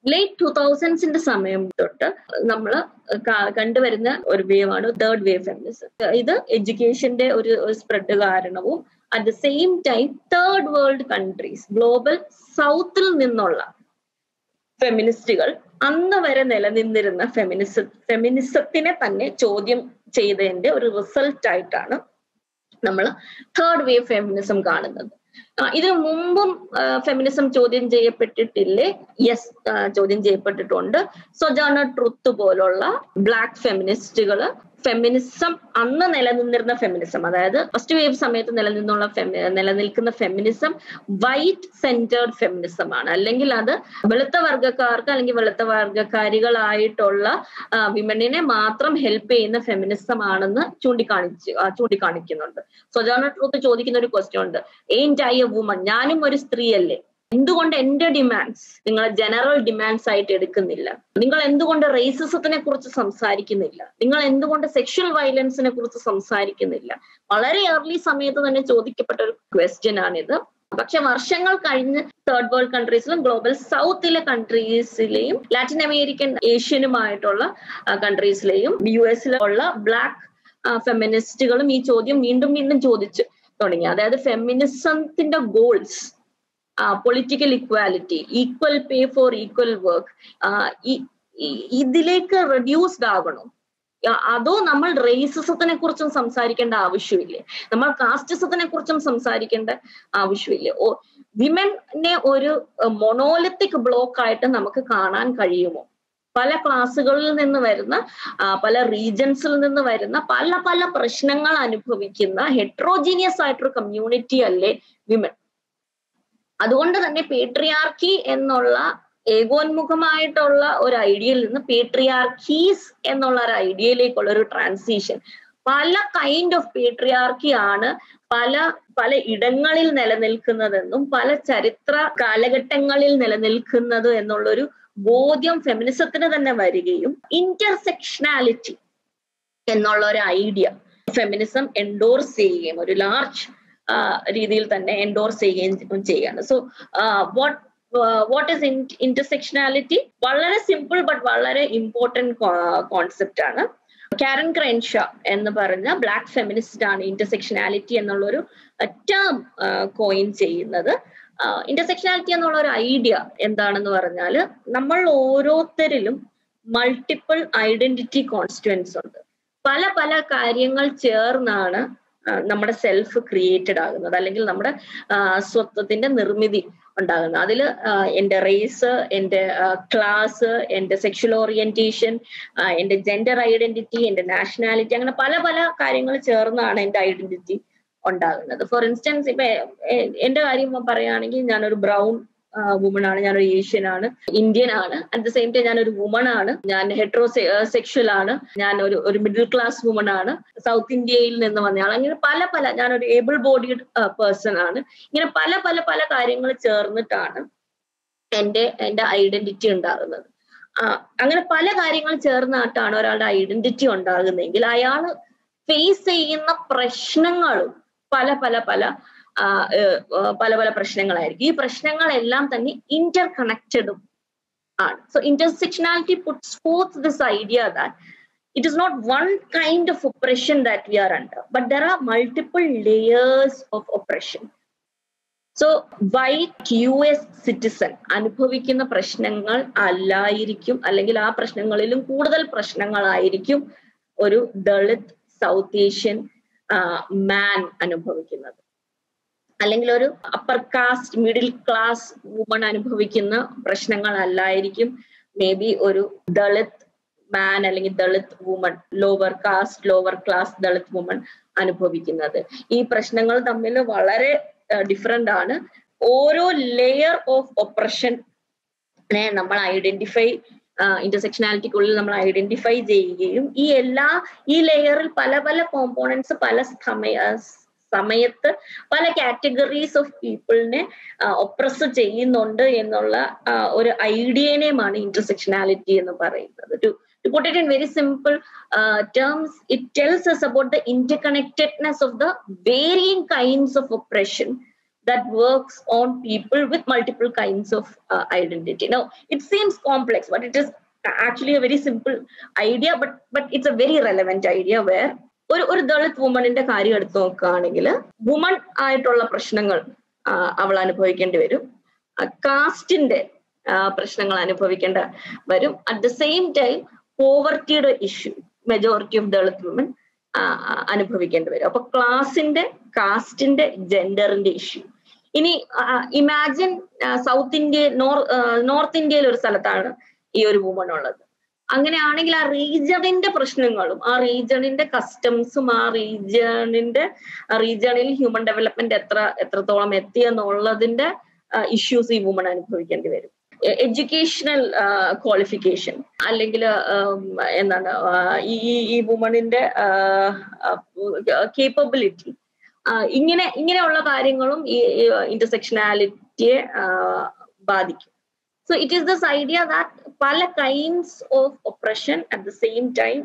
Late two തൗസൻഡ്സിന്റെ സമയം തൊട്ട് നമ്മൾ കണ്ടുവരുന്ന ഒരു വേവ് ആണ് തേർഡ് വേവ് ഫെമിനിസം ഇത് എഡ്യൂക്കേഷന്റെ ഒരു സ്പ്രെഡ് കാരണവും at the same time third world countries global സൗത്തിൽ നിന്നുള്ള ഫെമിനിസ്റ്റുകൾ അന്ന് വരെ നിലനിന്നിരുന്ന ഫെമിനിസ ഫെമിനിസത്തിനെ തന്നെ ചോദ്യം ചെയ്തതിന്റെ ഒരു റിസൾട്ട് ആയിട്ടാണ് നമ്മൾ തേർഡ് വേവ് ഫെമിനിസം കാണുന്നത് ഇതിനു മുമ്പും ഫെമിനിസം ചോദ്യം ചെയ്യപ്പെട്ടിട്ടില്ലേ യെസ് ചോദ്യം ചെയ്യപ്പെട്ടിട്ടുണ്ട് സൊജാന ട്രുത്ത് പോലുള്ള ബ്ലാക്ക് ഫെമിനിസ്റ്റുകള് ഫെമിനിസം അന്ന് നിലനിന്നിരുന്ന ഫെമിനിസം അതായത് ഫസ്റ്റ് വേവ് സമയത്ത് നിലനിന്നുള്ള നിലനിൽക്കുന്ന ഫെമിനിസം വൈറ്റ് സെന്റേർഡ് ഫെമിനിസം ആണ് അല്ലെങ്കിൽ അത് വെളുത്ത വർഗക്കാർക്ക് അല്ലെങ്കിൽ വെളുത്ത വർഗക്കാരികളായിട്ടുള്ള വിമണിനെ മാത്രം ഹെൽപ്പ് ചെയ്യുന്ന ഫെമിനിസം ആണെന്ന് ചൂണ്ടിക്കാണിച്ച് ചൂണ്ടിക്കാണിക്കുന്നുണ്ട് സൊജാന ട്രൂത്ത് ചോദിക്കുന്ന ഒരു ക്വസ്റ്റ്യൻ ഉണ്ട് എയിൻറ്റ് ഐ എ വുമൺ ഞാനും ഒരു സ്ത്രീയല്ലേ എന്തുകൊണ്ട് എന്റെ ഡിമാൻഡ്സ് നിങ്ങൾ ജനറൽ ഡിമാൻഡ്സ് ആയിട്ട് എടുക്കുന്നില്ല നിങ്ങൾ എന്തുകൊണ്ട് റേസിസത്തിനെ കുറിച്ച് സംസാരിക്കുന്നില്ല നിങ്ങൾ എന്തുകൊണ്ട് സെക്ഷൽ വയലൻസിനെ കുറിച്ച് സംസാരിക്കുന്നില്ല വളരെ ഏർലി സമയത്ത് തന്നെ ചോദിക്കപ്പെട്ട ഒരു ക്വസ്റ്റ്യൻ ആണിത് പക്ഷെ വർഷങ്ങൾ കഴിഞ്ഞ് തേർഡ് വേൾഡ് കൺട്രീസിലും ഗ്ലോബൽ സൗത്തിലെ കൺട്രീസിലെയും ലാറ്റിൻ അമേരിക്കൻ ഏഷ്യനുമായിട്ടുള്ള കൺട്രീസിലെയും യു എസിലുള്ള ബ്ലാക്ക് ഫെമിനിസ്റ്റുകളും ഈ ചോദ്യം വീണ്ടും വീണ്ടും ചോദിച്ചു തുടങ്ങി അതായത് ഫെമിനിസത്തിന്റെ goals political equality equal pay for equal work ഇതിലേക്ക് റെഡ്യൂസ്ഡ് ആകണം അതോ നമ്മൾ റേസിസത്തിനെ കുറിച്ചും സംസാരിക്കേണ്ട ആവശ്യമില്ലേ നമ്മൾ കാസ്റ്റിസത്തിനെ കുറിച്ചും സംസാരിക്കേണ്ട ആവശ്യമില്ലേ ഓ വിമനെ ഒരു മൊണോലിത്തിക് ബ്ലോക്ക് ആയിട്ട് നമുക്ക് കാണാൻ കഴിയുമോ പല ക്ലാസ്സുകളിൽ നിന്ന് വരുന്ന പല റീജൻസിൽ നിന്ന് വരുന്ന പല പല പ്രശ്നങ്ങൾ അനുഭവിക്കുന്ന ഹെട്രോജീനിയസ് ആയിട്ടൊരു കമ്മ്യൂണിറ്റി അല്ലേ വിമൻ അതുകൊണ്ട് തന്നെ പേട്രിയാർക്കി എന്നുള്ള ഏകോന്മുഖമായിട്ടുള്ള ഒരു ഐഡിയയിൽ നിന്ന് പേട്രിയാർക്കീസ് എന്നുള്ള ഒരു ഐഡിയയിലേക്കുള്ള ഒരു ട്രാൻസിഷൻ പല കൈൻഡ് ഓഫ് പേട്രിയാർക്കി ആണ് പല പല ഇടങ്ങളിൽ നിലനിൽക്കുന്നതെന്നും പല ചരിത്ര കാലഘട്ടങ്ങളിൽ നിലനിൽക്കുന്നത് എന്നുള്ളൊരു ബോധ്യം ഫെമിനിസത്തിന് തന്നെ വരികയും ഇന്റർസെക്ഷനാലിറ്റി എന്നുള്ള ഒരു ഐഡിയ ഫെമിനിസം എൻഡോർസ് ചെയ്യുകയും ഒരു ലാർജ് രീതിയിൽ തന്നെ എൻഡോർസ് ചെയ്യുകയും ചെയ്യാണ് so what what is intersectionality വളരെ സിമ്പിൾ ബട്ട് വളരെ ഇമ്പോർട്ടൻറ്റ് കോൺസെപ്റ്റ് ആണ് കാരൻ ക്രെൻഷ എന്ന് പറഞ്ഞ ബ്ലാക്ക് ഫെമിനിസ്റ്റ് ആണ് ഇന്റർസെക്ഷനാലിറ്റി എന്നുള്ളൊരു ടേം കോയിൻ ചെയ്യുന്നത് ഇന്റർസെക്ഷനാലിറ്റി എന്നുള്ള ഒരു ഐഡിയ എന്താണെന്ന് പറഞ്ഞാൽ നമ്മൾ ഓരോരുത്തരിലും മൾട്ടിപ്പിൾ ഐഡന്റിറ്റി കോൺസ്റ്റുവൻസ് ഉണ്ട് പല പല കാര്യങ്ങൾ ചേർന്നാണ് നമ്മുടെ സെൽഫ് ക്രിയേറ്റഡ് ആകുന്നത് അല്ലെങ്കിൽ നമ്മുടെ സ്വത്വത്തിന്റെ നിർമ്മിതി ഉണ്ടാകുന്നത് അതിൽ എൻ്റെ റേസ് എൻ്റെ ക്ലാസ് എൻ്റെ സെക്ഷൽ ഓറിയന്റേഷൻ എൻ്റെ ജെൻഡർ ഐഡന്റിറ്റി എൻ്റെ നാഷണാലിറ്റി അങ്ങനെ പല പല കാര്യങ്ങൾ ചേർന്നാണ് എൻ്റെ ഐഡന്റിറ്റി ഉണ്ടാകുന്നത് ഫോർ ഇൻസ്റ്റൻസ് ഇപ്പൊ എന്റെ കാര്യം പറയുകയാണെങ്കിൽ ഞാനൊരു ബ്രൗൺ വുമൺ ആണ് ഞാനൊരു ഏഷ്യൻ ആണ് ഇന്ത്യൻ ആണ് അറ്റ് ദ സെയിം ടൈം ഞാനൊരു വുമൺ ആണ് ഞാൻ ഹെട്രോ സെക്ഷൽ ആണ് ഞാൻ ഒരു ഒരു മിഡിൽ ക്ലാസ് വുമൺ ആണ് സൗത്ത് ഇന്ത്യയിൽ നിന്ന് വന്നയാൾ അങ്ങനെ പല പല ഞാനൊരു ഏബിൾ ബോഡീഡ് പേഴ്സൺ ആണ് ഇങ്ങനെ പല പല പല കാര്യങ്ങൾ ചേർന്നിട്ടാണ് എൻ്റെ എൻ്റെ ഐഡന്റിറ്റി ഉണ്ടാകുന്നത് അങ്ങനെ പല കാര്യങ്ങൾ ചേർന്നിട്ടാണ് ഒരാളുടെ ഐഡന്റിറ്റി ഉണ്ടാകുന്നതെങ്കിൽ അയാൾ ഫേസ് ചെയ്യുന്ന പ്രശ്നങ്ങളും പല പല പല പല പല പ്രശ്നങ്ങളായിരിക്കും ഈ പ്രശ്നങ്ങളെല്ലാം തന്നെ ഇന്റർ കണക്റ്റഡും ആണ് so intersectionality puts forth this idea that it is not one kind of oppression that we are under, but there are multiple layers of oppression. So white U S citizen അനുഭവിക്കുന്ന പ്രശ്നങ്ങൾ അല്ലായിരിക്കും അല്ലെങ്കിൽ ആ പ്രശ്നങ്ങളിലും കൂടുതൽ പ്രശ്നങ്ങളായിരിക്കും ഒരു ദളിത് സൗത്ത് ഏഷ്യൻ മാൻ അനുഭവിക്കുന്നത് അല്ലെങ്കിൽ ഒരു upper caste middle class woman അനുഭവിക്കുന്ന പ്രശ്നങ്ങളല്ലായിരിക്കും മേ ബി ഒരു ദളിത് മാൻ അല്ലെങ്കിൽ Dalit woman lower caste lower class Dalit woman അനുഭവിക്കുന്നത് ഈ പ്രശ്നങ്ങൾ തമ്മിൽ വളരെ ഡിഫറെന്റ് ആണ് ഓരോ ലെയർ ഓഫ് ഒപ്രഷനെ നമ്മൾ ഐഡന്റിഫൈ ഇന്റർസെക്ഷനാലിറ്റിക്കുള്ളിൽ നമ്മൾ ഐഡന്റിഫൈ ചെയ്യുകയും ഈ എല്ലാ ഈ ലെയറിൽ പല പല കോമ്പോണൻസ് പല സമയ സമയത്ത് പല കാറ്റഗറീസ് ഓഫ് പീപ്പിളിനെ ഒപ്രസ് ചെയ്യുന്നുണ്ട് എന്നുള്ള ഒരു ഐഡിയനെയുമാണ് ഇന്റർസെക്ഷനാലിറ്റി എന്ന് പറയുന്നത് to to put it in very simple uh, terms, it tells us about the interconnectedness of the varying kinds of oppression that works on people with multiple kinds of uh, identity. Now, it seems complex, but it is actually a very simple idea, but but it's a very relevant idea where ഒരു ഒരു ദളിത് വുമണിന്റെ കാര്യം എടുത്ത് നോക്കുകയാണെങ്കിൽ woman ആയിട്ടുള്ള പ്രശ്നങ്ങൾ അവൾ അനുഭവിക്കേണ്ടി വരും കാസ്റ്റിന്റെ പ്രശ്നങ്ങൾ അനുഭവിക്കേണ്ട വരും അറ്റ് ദ സെയിം ടൈം പോവർട്ടിയുടെ issue majority of Dalit woman അനുഭവിക്കേണ്ടി വരും അപ്പൊ ക്ലാസിന്റെ കാസ്റ്റിന്റെ ജെൻഡറിന്റെ ഇഷ്യൂ ഇനി imagine south India nor north ഇന്ത്യയിൽ ഒരു സ്ഥലത്താണ് ഈ ഒരു വുമൺ ഉള്ളത് അങ്ങനെയാണെങ്കിൽ ആ റീജിയണിന്റെ പ്രശ്നങ്ങളും ആ റീജിയണിന്റെ കസ്റ്റംസും ആ റീജിയണിന്റെ റീജിയണിൽ ഹ്യൂമൻ ഡെവലപ്മെന്റ് എത്ര എത്രത്തോളം എത്തി എന്നുള്ളതിന്റെ ഇഷ്യൂസ് ഈ വുമൺ അനുഭവിക്കേണ്ടി വരും എഡ്യൂക്കേഷണൽ ക്വാളിഫിക്കേഷൻ അല്ലെങ്കിൽ എന്താണ് ഈ ഈ വുമണിന്റെ കേപ്പബിലിറ്റി ഇങ്ങനെ ഇങ്ങനെയുള്ള കാര്യങ്ങളും ഈ ഇന്റർസെക്ഷനാലിറ്റിയെ ബാധിക്കും so it is this idea that പല kinds of oppression at the same time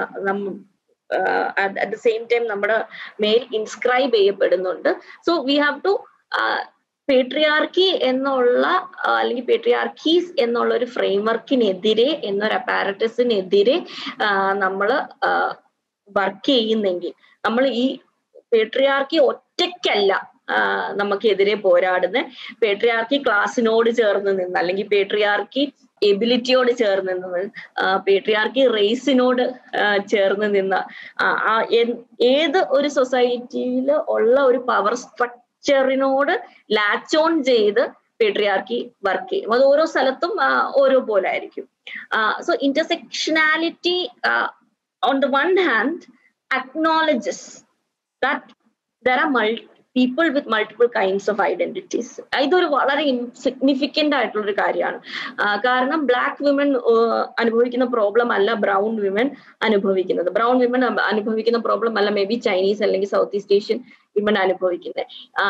at the same time നമ്മുടെ മേൽ ഇൻസ്ക്രൈബ് ചെയ്യപ്പെടുന്നുണ്ട് so we have to patriarchy എന്നുള്ള അല്ലെങ്കിൽ പേട്രിയാർക്കീസ് എന്നുള്ള ഒരു ഫ്രെയിംവർക്കിനെതിരെ എന്നൊരു അപ്പാരറ്റസിനെതിരെ നമ്മൾ വർക്ക് ചെയ്യുന്നെങ്കിൽ നമ്മൾ ഈ പേട്രിയാർക്കി ഒറ്റയ്ക്കല്ല നമുക്കെതിരെ പോരാടുന്ന പേട്രിയാർക്കി ക്ലാസ്സിനോട് ചേർന്ന് നിന്ന് അല്ലെങ്കിൽ പേട്രിയാർക്കി എബിലിറ്റിയോട് ചേർന്ന് നിന്ന് പേട്രിയാർക്കി റേസിനോട് ചേർന്ന് നിന്ന് ഏത് ഒരു സൊസൈറ്റിയിൽ ഉള്ള ഒരു പവർ സ്ട്രക്ചറിനോട് ലാച്ച് ഓൺ ചെയ്ത് പേട്രിയാർക്കി വർക്ക് ചെയ്യും അത് ഓരോ സ്ഥലത്തും ഓരോ പോലെ ആയിരിക്കും so intersectionality on the one hand acknowledges that there are multi people with multiple kinds of identities ഇതൊരു വളരെ സിഗ്നിഫിക്കന്റ് ആയിട്ടുള്ള ഒരു കാര്യമാണ് കാരണം ബ്ലാക്ക് വിമൻ അനുഭവിക്കുന്ന പ്രോബ്ലം അല്ല ബ്രൗൺ വിമൻ അനുഭവിക്കുന്നത് ബ്രൗൺ വിമൻ അനുഭവിക്കുന്ന പ്രോബ്ലം അല്ല മേ ബി ചൈനീസ് അല്ലെങ്കിൽ സൗത്ത് ഈസ്റ്റ് ഏഷ്യൻ വിമൻ അനുഭവിക്കുന്നത്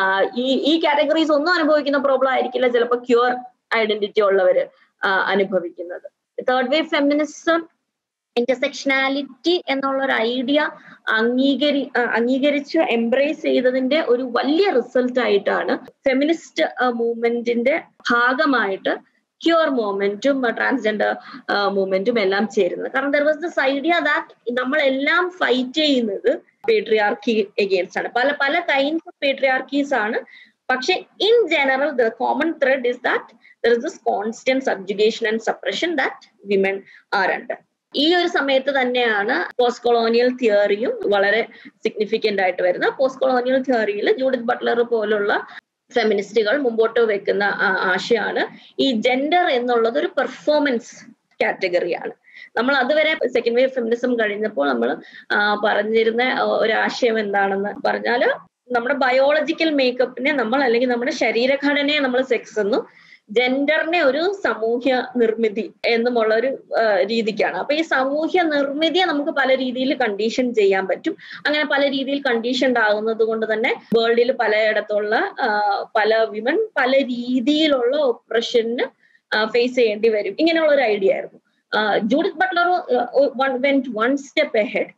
ഈ ഈ കാറ്റഗറീസ് ഒന്നും അനുഭവിക്കുന്ന പ്രോബ്ലം ആയിരിക്കില്ല ചിലപ്പോൾ ക്യൂർ ഐഡന്റിറ്റി ഉള്ളവര് അനുഭവിക്കുന്നത് തേർഡ് വേവ് ഫെമിനിസം ഇന്റർസെക്ഷനാലിറ്റി എന്നുള്ള ഒരു ഐഡിയ അംഗീകരി അംഗീകരിച്ച് എംബ്രേസ് ചെയ്തതിന്റെ ഒരു വലിയ റിസൾട്ട് ആയിട്ടാണ് ഫെമിനിസ്റ്റ് മൂവ്മെന്റിന്റെ ഭാഗമായിട്ട് ക്യൂർ മൂവ്മെന്റും ട്രാൻസ്ജെൻഡർ മൂവ്മെന്റും എല്ലാം ചേരുന്നത് കാരണം there was this idea that നമ്മളെല്ലാം ഫൈറ്റ് ചെയ്യുന്നത് പേട്രിയാർക്കി എഗെയിൻസ്റ്റ് ആണ് പല പല കൈൻഡ്സ് ഓഫ് പേട്രിയാർക്കീസ് ആണ് പക്ഷെ in general the common thread is that there is this constant subjugation and suppression that women are under ഈ ഒരു സമയത്ത് തന്നെയാണ് പോസ്റ്റ് കൊളോണിയൽ തിയറിയും വളരെ സിഗ്നിഫിക്കന്റ് ആയിട്ട് വരുന്നത് പോസ്റ്റ് കൊളോണിയൽ തിയറിയിൽ ജൂഡിത് ബട്ട്ലർ പോലുള്ള ഫെമിനിസ്റ്റുകൾ മുമ്പോട്ട് വെക്കുന്ന ആശയമാണ് ഈ ജെൻഡർ എന്നുള്ളത് ഒരു പെർഫോമൻസ് കാറ്റഗറിയാണ് നമ്മൾ അതുവരെ സെക്കൻഡ് വേവ് ഫെമിനിസം കഴിഞ്ഞപ്പോൾ നമ്മൾ പറഞ്ഞിരുന്ന ഒരു ആശയം എന്താണെന്ന് പറഞ്ഞാൽ നമ്മുടെ ബയോളജിക്കൽ മേക്കപ്പിനെ നമ്മൾ അല്ലെങ്കിൽ നമ്മുടെ ശരീരഘടനയെ നമ്മൾ സെക്സ് എന്നും ജെൻഡറിനെ ഒരു സാമൂഹ്യ നിർമ്മിതി എന്നുമുള്ള ഒരു രീതിക്കാണ് അപ്പൊ ഈ സാമൂഹ്യ നിർമ്മിതിയെ നമുക്ക് പല രീതിയിൽ കണ്ടീഷൻ ചെയ്യാൻ പറ്റും അങ്ങനെ പല രീതിയിൽ കണ്ടീഷൻഡ് ആകുന്നത് കൊണ്ട് തന്നെ വേൾഡിൽ പലയിടത്തുള്ള പല വിമൻ പല രീതിയിലുള്ള ഒപ്രഷന് ഫേസ് ചെയ്യേണ്ടി വരും ഇങ്ങനെയുള്ള ഒരു ഐഡിയ ആയിരുന്നു Judith Butler went one step ahead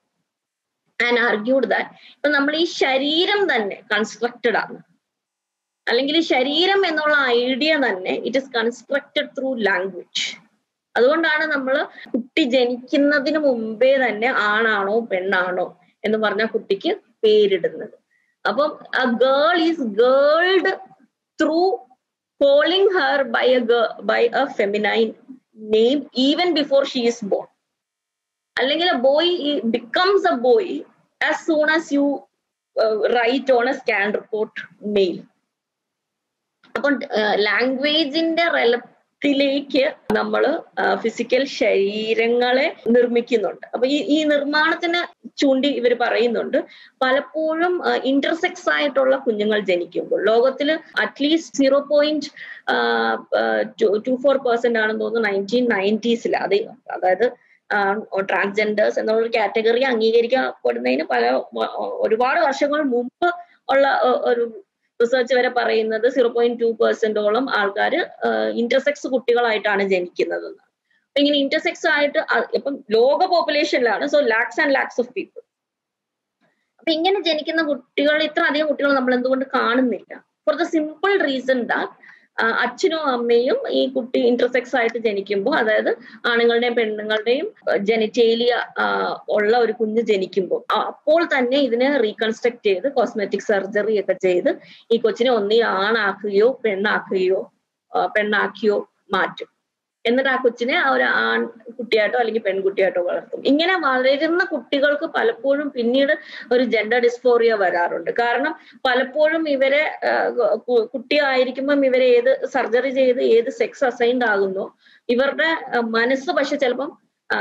and argued that ഇപ്പൊ നമ്മൾ ഈ ശരീരം തന്നെ കൺസ്ട്രക്റ്റഡ് ആണ് അല്ലെങ്കിൽ ശരീരം എന്നുള്ള ഐഡിയ തന്നെ it is constructed through language അതുകൊണ്ടാണ് നമ്മൾ കുട്ടി ജനിക്കുന്നതിന് മുമ്പേ തന്നെ ആണാണോ പെണ്ണാണോ എന്ന് പറഞ്ഞ കുട്ടിക്ക് പേരിടുന്നത് അപ്പം a girl is girled through calling her by a girl, by a feminine name even before she is born അല്ലെങ്കിൽ a boy becomes a boy as soon as you uh, write on a scan report male അപ്പം ലാംഗ്വേജിന്റെ റെലത്തിലേക്ക് നമ്മൾ physical ശരീരങ്ങളെ നിർമ്മിക്കുന്നുണ്ട് അപ്പൊ ഈ ഈ നിർമ്മാണത്തിന് ചൂണ്ടി ഇവർ പറയുന്നുണ്ട് പലപ്പോഴും ഇന്റർസെക്സ് ആയിട്ടുള്ള കുഞ്ഞുങ്ങൾ ജനിക്കുമ്പോൾ ലോകത്തിൽ at least zero point two four percent ആണെന്ന് തോന്നുന്നു നയൻറ്റീൻ നയൻറ്റീസിൽ അത് അതായത് ട്രാൻസ്ജെൻഡേഴ്സ് എന്നുള്ള കാറ്റഗറി അംഗീകരിക്കപ്പെടുന്നതിന് പല ഒരുപാട് വർഷങ്ങൾ മുമ്പ് ഉള്ള ഒരു റിസർച്ച് വരെ പറയുന്നത് സീറോ പോയിന്റ് ടു പെർസെന്റോളം ആൾക്കാർ ഇന്റർസെക്സ് കുട്ടികളായിട്ടാണ് ജനിക്കുന്നത് അപ്പൊ ഇങ്ങനെ ഇന്റർസെക്സ് ആയിട്ട് ഇപ്പം ലോക പോപ്പുലേഷനിലാണ് so lakhs and lakhs of people അപ്പൊ ഇങ്ങനെ ജനിക്കുന്ന കുട്ടികൾ ഇത്ര അധികം കുട്ടികൾ നമ്മൾ എന്തുകൊണ്ട് കാണുന്നില്ല for the simple reason that അച്ഛനും അമ്മയും ഈ കുട്ടി ഇന്റർസെക്സ് ആയിട്ട് ജനിക്കുമ്പോൾ അതായത് ആണുങ്ങളുടെയും പെണ്ണുങ്ങളുടെയും ജനറ്റേലിയ ഉള്ള ഒരു കുഞ്ഞ് ജനിക്കുമ്പോൾ അപ്പോൾ തന്നെ ഇതിനെ റീകൺസ്ട്രക്ട് ചെയ്ത് കോസ്മെറ്റിക് സർജറി ഒക്കെ ചെയ്ത് ഈ കൊച്ചിനെ ഒന്നി ആണാക്കുകയോ പെണ്ണാക്കുകയോ പെണ്ണാക്കിയോ മാറ്റും എന്നിട്ട് ആ കൊച്ചിനെ ഒരു ആൺ കുട്ടിയായിട്ടോ അല്ലെങ്കിൽ പെൺകുട്ടിയായിട്ടോ വളർത്തും ഇങ്ങനെ വളരുന്ന കുട്ടികൾക്ക് പലപ്പോഴും പിന്നീട് ഒരു ജെൻഡർ ഡിസ്ഫോറിയ വരാറുണ്ട് കാരണം പലപ്പോഴും ഇവരെ കുട്ടിയായിരിക്കുമ്പം ഇവരെ ഏത് സർജറി ചെയ്ത് ഏത് സെക്സ് അസൈൻഡ് ആകുന്നോ ഇവരുടെ മനസ്സ് പക്ഷെ ചിലപ്പം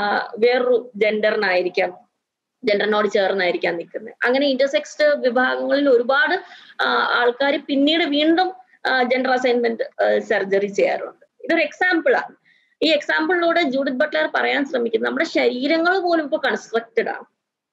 വേറൊരു ജെൻഡറിനായിരിക്കാം ജെൻഡറിനോട് ചേർന്നായിരിക്കാം നിൽക്കുന്നത് അങ്ങനെ ഇന്റർസെക്സ്ഡ് വിഭാഗങ്ങളിൽ ഒരുപാട് ആൾക്കാർ പിന്നീട് വീണ്ടും ജെൻഡർ അസൈൻമെന്റ് സർജറി ചെയ്യാറുണ്ട് ഇതൊരു എക്സാമ്പിൾ ആണ് ഈ എക്സാമ്പിളിലൂടെ ജൂഡിത് ബട്ട്ലർ പറയാൻ ശ്രമിക്കുന്നത് നമ്മുടെ ശരീരങ്ങൾ പോലും ഇപ്പൊ കൺസ്ട്രക്റ്റഡ് ആണ്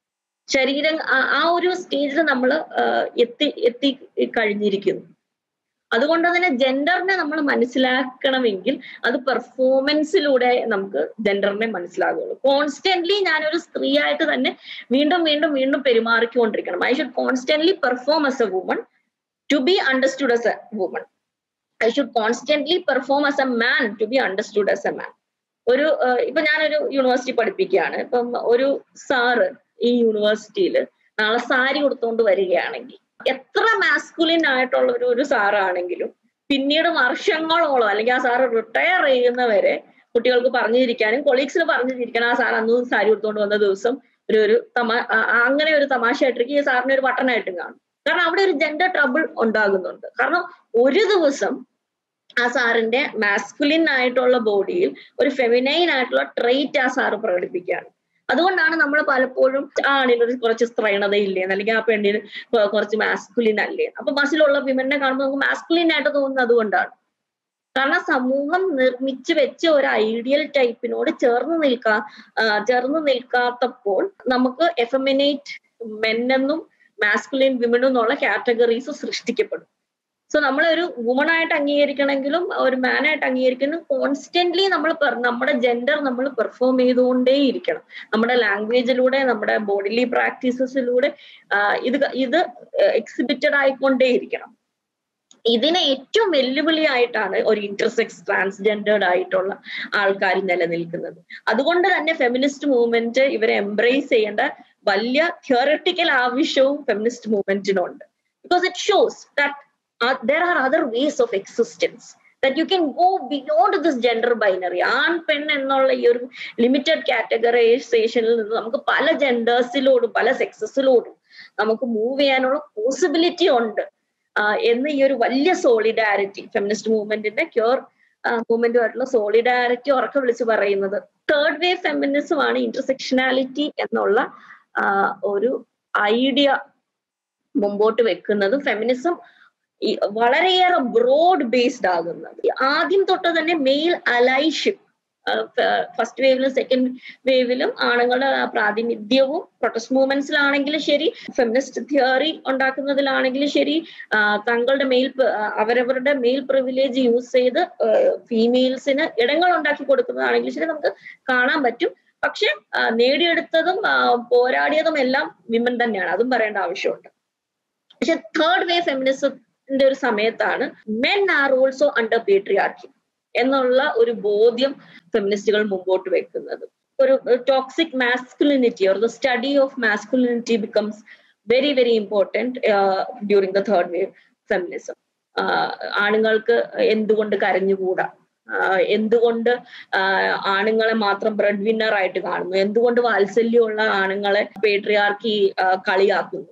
ശരീരം ആ ഒരു സ്റ്റേജിൽ നമ്മൾ എത്തി എത്തി കഴിഞ്ഞിരിക്കുന്നു അതുകൊണ്ട് തന്നെ ജെൻഡറിനെ നമ്മൾ മനസ്സിലാക്കണമെങ്കിൽ അത് പെർഫോമൻസിലൂടെ നമുക്ക് ജെൻഡറിനെ മനസ്സിലാകുള്ളൂ കോൺസ്റ്റന്റ്ലി ഞാനൊരു സ്ത്രീ ആയിട്ട് തന്നെ വീണ്ടും വീണ്ടും വീണ്ടും പെരുമാറിക്കൊണ്ടിരിക്കണം I should constantly perform as a woman to be understood as a woman I should constantly perform as a man to be understood as a man ഒരു ഇപ്പൊ ഞാനൊരു യൂണിവേഴ്സിറ്റി പഠിപ്പിക്കുകയാണ് ഇപ്പം ഒരു സാറ് ഈ യൂണിവേഴ്സിറ്റിയിൽ നാളെ സാരി കൊടുത്തുകൊണ്ട് വരികയാണെങ്കിൽ എത്ര മാസ്കുലിൻ ആയിട്ടുള്ള ഒരു ഒരു സാറാണെങ്കിലും പിന്നീട് വർഷങ്ങളോളം അല്ലെങ്കിൽ ആ സാറ് റിട്ടയർ ചെയ്യുന്നവരെ കുട്ടികൾക്ക് പറഞ്ഞിരിക്കാനും കൊളീഗ്സിന് പറഞ്ഞിരിക്കാനും ആ സാർ അന്ന് സാരി കൊടുത്തുകൊണ്ട് വന്ന ദിവസം ഒരു ഒരു തമാ അങ്ങനെ ഒരു തമാശയായിട്ടിരിക്കും ഈ സാറിനെ ഒരു വട്ടനായിട്ടും കാണും കാരണം അവിടെ ഒരു ജെൻഡർ ട്രബിൾ ഉണ്ടാകുന്നുണ്ട് കാരണം ഒരു ദിവസം ആ സാറിന്റെ മാസ്കുലിൻ ആയിട്ടുള്ള ബോഡിയിൽ ഒരു ഫെമിനൈൻ ആയിട്ടുള്ള ട്രെയിറ്റ് ആ സാറ് പ്രകടിപ്പിക്കുകയാണ് അതുകൊണ്ടാണ് നമ്മൾ പലപ്പോഴും ആണിന് കുറച്ച് സ്ത്രൈണതയില്ലേ അല്ലെങ്കിൽ ആ പെണ്ണിന് കുറച്ച് മാസ്കുലിൻ അല്ലേ അപ്പൊ ബസ്സിലുള്ള വിമനെ കാണുമ്പോൾ നമുക്ക് മാസ്കുലിൻ ആയിട്ട് തോന്നുന്നത് അതുകൊണ്ടാണ് കാരണം സമൂഹം നിർമ്മിച്ചു വെച്ച ഒരു ഐഡിയൽ ടൈപ്പിനോട് ചേർന്ന് നിൽക്കാ ചേർന്ന് നിൽക്കാത്തപ്പോൾ നമുക്ക് എഫമിനേറ്റ് മെന്നെന്നും മാസ്കുലിൻ വിമനും എന്നുള്ള കാറ്റഗറീസ് സൃഷ്ടിക്കപ്പെടും സോ നമ്മൾ ഒരു വുമൺ ആയിട്ട് അംഗീകരിക്കണമെങ്കിലും ഒരു മാൻ ആയിട്ട് അംഗീകരിക്കണം കോൺസ്റ്റന്റ്ലി നമ്മൾ നമ്മുടെ ജെൻഡർ നമ്മൾ പെർഫോം ചെയ്തുകൊണ്ടേ ഇരിക്കണം നമ്മുടെ ലാംഗ്വേജിലൂടെ നമ്മുടെ ബോഡിലി പ്രാക്ടീസസിലൂടെ ഇത് ഇത് എക്സിബിറ്റഡ് ആയിക്കൊണ്ടേ ഇരിക്കണം ഇതിനെ ഏറ്റവും വെല്ലുവിളിയായിട്ടാണ് ഒരു ഇന്റർസെക്സ് ട്രാൻസ്ജെൻഡേർഡ് ആയിട്ടുള്ള ആൾക്കാർ നിലനിൽക്കുന്നത് അതുകൊണ്ട് തന്നെ ഫെമിനിസ്റ്റ് മൂവ്മെന്റ് ഇവരെ എംബ്രേസ് ചെയ്യേണ്ട വലിയ തിയറട്ടിക്കൽ ആവശ്യവും ഫെമിനിസ്റ്റ് മൂവ്മെന്റിനുണ്ട് because it shows that there are other ways of existence that you can go beyond this gender binary ആൺ പെൺ എന്നുള്ള ഈ ഒരു ലിമിറ്റഡ് കാറ്റഗറൈസേഷനിൽ നിന്ന് നമുക്ക് പല ജെൻഡേഴ്സിലോടും പല സെക്സസിലോടും നമുക്ക് മൂവ് ചെയ്യാനുള്ള പോസിബിലിറ്റി ഉണ്ട് എന്ന് ഈ ഒരു വലിയ സോളിഡാരിറ്റി ഫെമിനിസ്റ്റ് മൂവ്മെന്റിന്റെ ക്യൂർ മൂവ്മെന്റുമായിട്ടുള്ള സോളിഡാരിറ്റി ഉറക്കെ വിളിച്ച് പറയുന്നത് തേർഡ് വേവ് ഫെമിനിസം ആണ് ഇന്റർസെക്ഷനാലിറ്റി എന്നുള്ള ഒരു ഐഡിയ മുമ്പോട്ട് വെക്കുന്നത് ഫെമിനിസം വളരെയേറെ ബ്രോഡ് ബേസ്ഡ് ആകുന്നത് ആദ്യം തൊട്ട് തന്നെ മെയിൽ അലൈഷിപ്പ് ഫസ്റ്റ് വേവിലും സെക്കൻഡ് വേവിലും ആണുങ്ങളുടെ പ്രാതിനിധ്യവും പ്രൊട്ടസ്റ്റ് മൂവ്മെന്റ്സിലാണെങ്കിലും ശരി ഫെമിനിസ്റ്റ് തിയറി ഉണ്ടാക്കുന്നതിലാണെങ്കിലും ശരി തങ്ങളുടെ മെയിൽ അവരവരുടെ മെയിൽ പ്രിവിലേജ് യൂസ് ചെയ്ത് ഫീമെയിൽസിന് ഇടങ്ങൾ ഉണ്ടാക്കി കൊടുക്കുന്നതാണെങ്കിലും ശരി നമുക്ക് കാണാൻ പറ്റും പക്ഷെ നേടിയെടുത്തതും പോരാടിയതും എല്ലാം വിമൻ തന്നെയാണ് അതും പറയേണ്ട ആവശ്യമുണ്ട് പക്ഷെ തേർഡ് വേ ഫെമിനിസത്തിന്റെ ഒരു സമയത്താണ് men are also under patriarchy എന്നുള്ള ഒരു ബോധ്യം ഫെമിനിസ്റ്റുകൾ മുമ്പോട്ട് വെക്കുന്നത് ഒരു toxic masculinity or the study of masculinity becomes very very important during the third wave feminism ആണുങ്ങൾക്ക് എന്തുകൊണ്ട് കരഞ്ഞുകൂടാ എന്തുകൊണ്ട് ആണുങ്ങളെ മാത്രം ബ്രെഡ് വിന്നർ ആയിട്ട് കാണുന്നു എന്തുകൊണ്ട് വാത്സല്യമുള്ള ആണുങ്ങളെ പേട്രിയാർക്കി കളിയാക്കുന്നു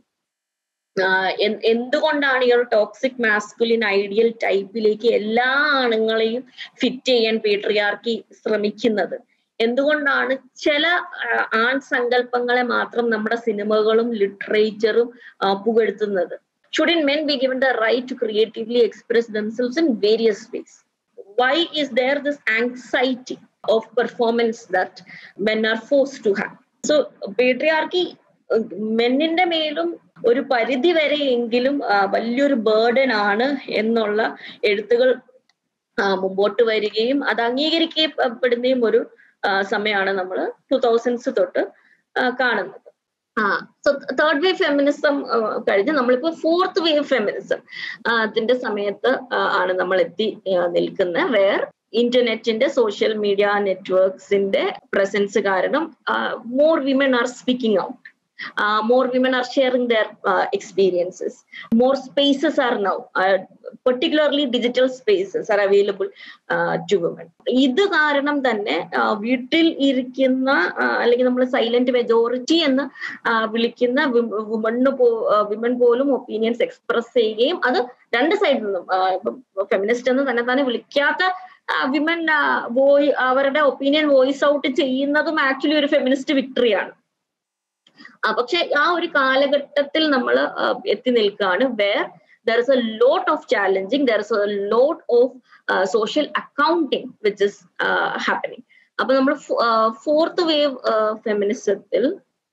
എന്തുകൊണ്ടാണ് ഈ ഒരു ടോക്സിക് മാസ്കുലിൻ ഐഡിയൽ ടൈപ്പിലേക്ക് എല്ലാ ആണുങ്ങളെയും ഫിറ്റ് ചെയ്യാൻ പേട്രിയാർക്കി ശ്രമിക്കുന്നത് എന്തുകൊണ്ടാണ് ചില ആൺ സങ്കല്പങ്ങളെ മാത്രം നമ്മുടെ സിനിമകളും ലിറ്ററേച്ചറും പുകഴ്ത്തുന്നത് should in men be given the right to creatively express themselves in various ways why is there this anxiety of performance that men are forced to have so patriarchy മെന്നിന്റെ മേലും ഒരു പരിധി വരെയെങ്കിലും വലിയൊരു ബേർഡൻ ആണ് എന്നുള്ള എഴുത്തുകൾ മുമ്പോട്ട് വരികയും അത് അംഗീകരിക്കപ്പെടുന്നതും ഒരു സമയമാണ് നമ്മൾ ടു തൗസൻഡ്സ് തൊട്ട് കാണുന്നത് ആ സോ തേർഡ് വേവ് ഫെമിനിസം കഴിഞ്ഞ് നമ്മളിപ്പോ ഫോർത്ത് വേവ് ഫെമിനിസം അതിന്റെ സമയത്ത് ആണ് നമ്മൾ എത്തി നിൽക്കുന്നത് വേർ ഇന്റർനെറ്റിന്റെ സോഷ്യൽ മീഡിയ നെറ്റ്വർക്സിന്റെ പ്രസൻസ് കാരണം more women are speaking out uh, more women are sharing their uh, experiences more spaces are now uh, particularly digital spaces are available uh, to women ഇത് കാരണം തന്നെ വീട്ടിൽ ഇരിക്കുന്ന അല്ലെങ്കിൽ നമ്മൾ സൈലന്റ് മെജോറിറ്റി എന്ന് വിളിക്കുന്ന വിമണ് പോ വിമൻ പോലും ഒപ്പീനിയൻസ് എക്സ്പ്രസ് ചെയ്യുകയും അത് രണ്ട് സൈഡിൽ നിന്നും ഇപ്പം ഫെമിനിസ്റ്റ് എന്ന് തന്നെ തന്നെ വിളിക്കാത്ത വിമൻ വോയി അവരുടെ ഒപ്പീനിയൻ വോയിസ് ഔട്ട് ചെയ്യുന്നതും ആക്ച്വലി ഒരു ഫെമിനിസ്റ്റ് വിക്ടറിയാണ് പക്ഷെ ആ ഒരു കാലഘട്ടത്തിൽ നമ്മൾ എത്തി നിൽക്കുകയാണ് where there is a lot of challenging there is a lot of social accounting which is happening അപ്പൊ നമ്മൾ ഫോർത്ത് വേവ് ഫെമിനിസത്തിൽ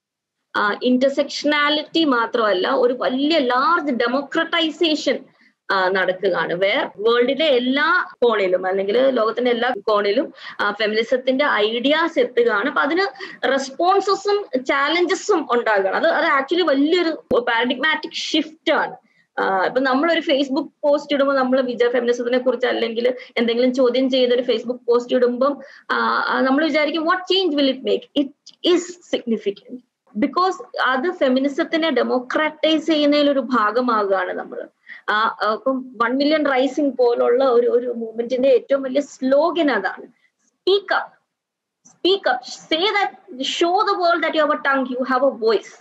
ഇന്റർസെക്ഷനാലിറ്റി മാത്രമല്ല ഒരു വലിയ ലാർജ് ഡെമോക്രറ്റൈസേഷൻ നടക്കുകയാണ് വേർ വേൾഡിലെ എല്ലാ കോണിലും അല്ലെങ്കിൽ ലോകത്തിന്റെ എല്ലാ കോണിലും ഫെമിനിസത്തിന്റെ ഐഡിയാസ് എത്തുകയാണ് അപ്പൊ അതിന് റെസ്പോൺസസും ചാലഞ്ചസും ഉണ്ടാകുകയാണ് അത് അത് ആക്ച്വലി വലിയൊരു പാരഡിഗ്മാറ്റിക് ഷിഫ്റ്റ് ആണ് ഇപ്പൊ നമ്മളൊരു ഫേസ്ബുക്ക് പോസ്റ്റ് ഇടുമ്പോൾ നമ്മൾ വിജയ ഫെമിനിസത്തിനെ കുറിച്ച് അല്ലെങ്കിൽ എന്തെങ്കിലും ചോദ്യം ചെയ്ത ഒരു ഫേസ്ബുക്ക് പോസ്റ്റ് ഇടുമ്പം നമ്മൾ വിചാരിക്കും what change will it make it is significant because അത് ഫെമിനിസത്തിനെ ഡെമോക്രാറ്റൈസ് ചെയ്യുന്നതിൽ ഒരു ഭാഗമാകുകയാണ് നമ്മൾ ആ ഇപ്പം വൺ മില്യൺ റൈസിംഗ് പോലുള്ള ഒരു ഒരു മൂവ്മെന്റിന്റെ ഏറ്റവും വലിയ സ്ലോഗൻ അതാണ് speak up speak up say that show the world that you have a tongue you have a voice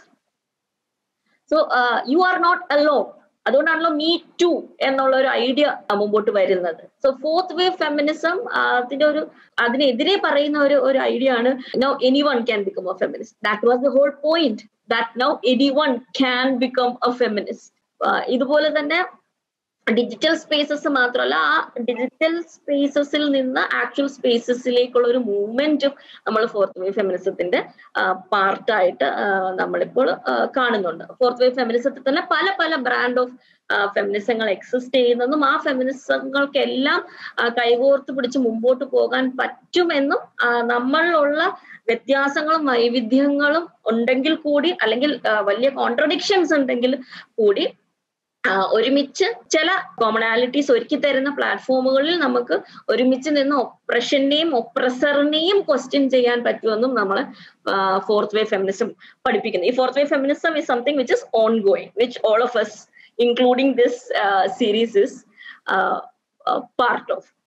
so you are not alone അതുകൊണ്ടാണല്ലോ മീ ടു എന്നുള്ള ഒരു ഐഡിയ മുമ്പോട്ട് വരുന്നത് സോ ഫോർത്ത് വേവ് ഫെമിനിസം അതിന്റെ ഒരു അതിനെതിരെ പറയുന്ന ഒരു ഒരു ഐഡിയ ആണ് now anyone can become a feminist that was the whole point that now anyone can become a feminist ഇതുപോലെ തന്നെ ഡിജിറ്റൽ സ്പേസസ് മാത്രമല്ല ആ ഡിജിറ്റൽ സ്പേസസിൽ നിന്ന് ആക്ച്വൽ സ്പേസസിലേക്കുള്ള ഒരു മൂവ്മെന്റും നമ്മൾ ഫോർത്ത് വേവ് ഫെമിനിസത്തിന്റെ പാർട്ടായിട്ട് നമ്മളിപ്പോൾ കാണുന്നുണ്ട് ഫോർത്ത് വേവ് ഫെമിനിസത്തിൽ തന്നെ പല പല ബ്രാൻഡ് ഓഫ് ഫെമിനിസങ്ങൾ എക്സിസ്റ്റ് ചെയ്യുന്നതും ആ ഫെമിനിസങ്ങൾക്കെല്ലാം കൈകോർത്ത് പിടിച്ച് മുമ്പോട്ട് പോകാൻ പറ്റുമെന്നും നമ്മളിലുള്ള വ്യത്യാസങ്ങളും വൈവിധ്യങ്ങളും ഉണ്ടെങ്കിൽ കൂടി അല്ലെങ്കിൽ വലിയ കോൺട്രഡിക്ഷൻസ് ഉണ്ടെങ്കിൽ കൂടി ഒരുമിച്ച് ചില കോമണാലിറ്റീസ് ഒരുക്കി തരുന്ന പ്ലാറ്റ്ഫോമുകളിൽ നമുക്ക് ഒരുമിച്ച് നിന്ന് ഒപ്രഷനെയും ഒപ്രസറിനെയും ക്വസ്റ്റ്യൻ ചെയ്യാൻ പറ്റുമെന്നും നമ്മൾ ഫോർത്ത് വേ ഫെമിനിസം പഠിപ്പിക്കുന്നു ഈ fourth wave feminism is something which is ongoing which all of us including this series is part of